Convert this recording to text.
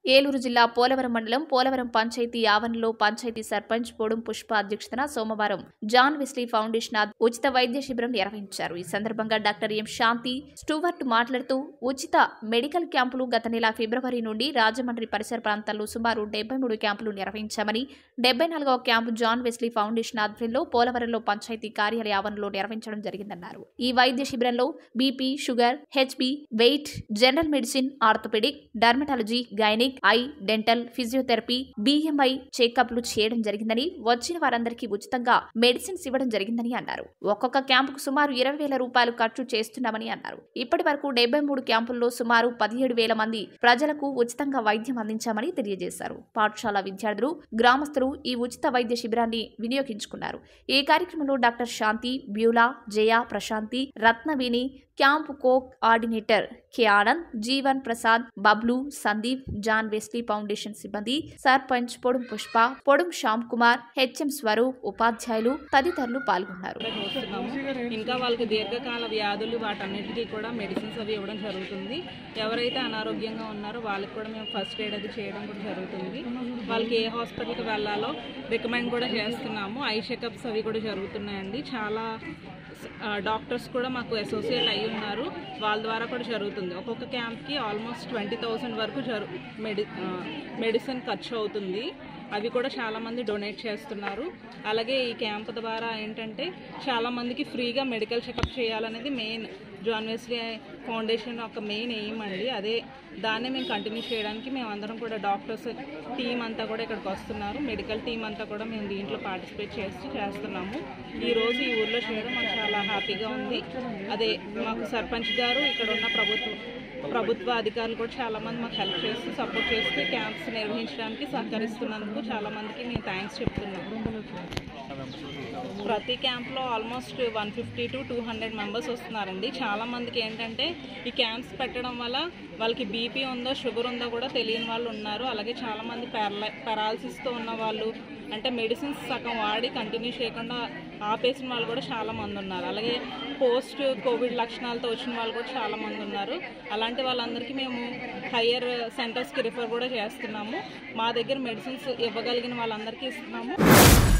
ఏలూరు జిల్లా పోలవరం మండలం పోలవరం పంచాయతీ ఆవరణలో పంచాయతీ సర్పంచ్ పొడుం పుష్ప అధ్యక్షతన సోమవారం జాన్ వెస్లీ ఫౌండేషన్ ఆధ్వర్యంలో ఉచిత వైద్య శిబిరం నిర్వహించారు ఈ సందర్భంగా డాక్టర్ ఎం శాంతి స్టూవర్ట్ మాట్లాడుతూ ఉచిత మెడికల్ క్యాంపులు గత నెల ఫిబ్రవరి నుండి రాజమండ్రి పరిసర ప్రాంతాల్లో సుమారు డెబ్బై మూడు క్యాంపులు నిర్వహించామని డెబ్బై నాలుగవ క్యాంపు జాన్ వెస్లీ ఫౌండేషన్ ఆధ్వర్యంలో పోలవరంలో పంచాయతీ కార్యాలయ ఆవరణలో నిర్వహించడం జరిగిందన్నారు ఈ వైద్య శిబిరంలో BP sugar HP weight general medicine orthopaedic dermatology gynaec eye dental physiotherapy BMI చెకప్లు చేయడం జరిగిందని వచ్చిన వారందరికీ ఉచితంగా మెడిసిన్స్ ఇవ్వడం జరిగిందని అన్నారు ఒక్కొక్క క్యాంపుకు సుమారు ఇరవై వేల రూపాయలు ఖర్చు చేస్తున్నామని అన్నారు ఇప్పటి వరకు డెబ్బై మూడు క్యాంపుల్లో సుమారు పదిహేడు వేల మంది ప్రజలకు ఉచితంగా వైద్యం అందించామని తెలియజేశారు పాఠశాల విద్యార్థులు గ్రామస్తులు ఈ ఉచిత వైద్య శిబిరాన్ని వినియోగించుకున్నారు ఈ కార్యక్రమంలో doctor Shanti Beulah Jaya Prashanti Ratnaveni camp coordinator K Anand Jeevan Prasad Bablu Sandeep John Wesley foundation సిబ్బంది సర్పంచ్ పొడుం పుష్ప పొడుం శ్యామ్ కుమార్ హెచ్ఎం స్వరూప్ ఉపాధ్యాయులు తదితరులు పాల్గొన్నారు కూడా చూస్తున్నాము ఇంకా వాళ్ళకి దీర్ఘకాల వ్యాధులు వాటన్నిటికీ కూడా మెడిసిన్స్ అవి ఇవ్వడం జరుగుతుంది ఎవరైతే అనారోగ్యంగా ఉన్నారో వాళ్ళకి కూడా మేము ఫస్ట్ ఎయిడ్ అది చేయడం కూడా జరుగుతుంది వాళ్ళకి ఏ హాస్పిటల్కి వెళ్ళాలో రికమెండ్ కూడా చేస్తున్నాము ఐ చెకప్స్ అవి కూడా జరుగుతున్నాయండి చాలా డాక్టర్స్ కూడా మాకు అసోసియేట్ అయి ఉన్నారు వాళ్ళ ద్వారా కూడా జరుగుతుంది ఒక్కొక్క క్యాంప్కి ఆల్మోస్ట్ ట్వంటీ థౌసండ్ వరకు జరు మెడి మెడిసిన్ ఖర్చు అవుతుంది అవి కూడా చాలామంది డొనేట్ చేస్తున్నారు అలాగే ఈ క్యాంప్ ద్వారా ఏంటంటే చాలామందికి ఫ్రీగా మెడికల్ చెకప్ చేయాలనేది మెయిన్ జాన్ వెస్లీ ఫౌండేషన్ ఒక మెయిన్ ఎయిమ్ అండి అదే దాన్నే మేము కంటిన్యూ చేయడానికి మేము అందరం కూడా డాక్టర్స్ టీం అంతా కూడా ఇక్కడికి వస్తున్నారు మెడికల్ టీం అంతా కూడా మేము దీంట్లో పార్టిసిపేట్ చేస్తూ చేస్తున్నాము ఈ రోజు ఈ ఊర్లో చేయడం మాకు చాలా హ్యాపీగా ఉంది అదే మాకు సర్పంచ్ గారు ఇక్కడ ఉన్న ప్రభుత్వం ప్రభుత్వ అధికారులు కూడా చాలా మంది మాకు హెల్ప్ చేస్తూ సపోర్ట్ చేస్తూ క్యాంప్స్ నిర్వహించడానికి సహకరిస్తున్నందుకు చాలా మందికి మేము థ్యాంక్స్ చెప్తున్నాము ప్రతి క్యాంప్లో almost one fifty to two hundred members వస్తున్నారండి చాలా మందికి ఏంటంటే ఈ క్యాంప్స్ పెట్టడం వల్ల వాళ్ళకి బీపీ ఉందో షుగర్ ఉందో కూడా తెలియని వాళ్ళు ఉన్నారు అలాగే చాలా మంది పారలై పెరాలసిస్తో ఉన్న వాళ్ళు అంటే మెడిసిన్స్ సగం వాడి కంటిన్యూ చేయకుండా ఆపేసిన వాళ్ళు కూడా చాలా మంది ఉన్నారు అలాగే పోస్ట్ కోవిడ్ లక్షణాలతో వచ్చిన వాళ్ళు కూడా చాలా మంది ఉన్నారు అలాంటి వాళ్ళందరికీ మేము హయ్యర్ సెంటర్స్కి రిఫర్ కూడా చేస్తున్నాము మా దగ్గర మెడిసిన్స్ ఇవ్వగలిగిన వాళ్ళందరికీ ఇస్తున్నాము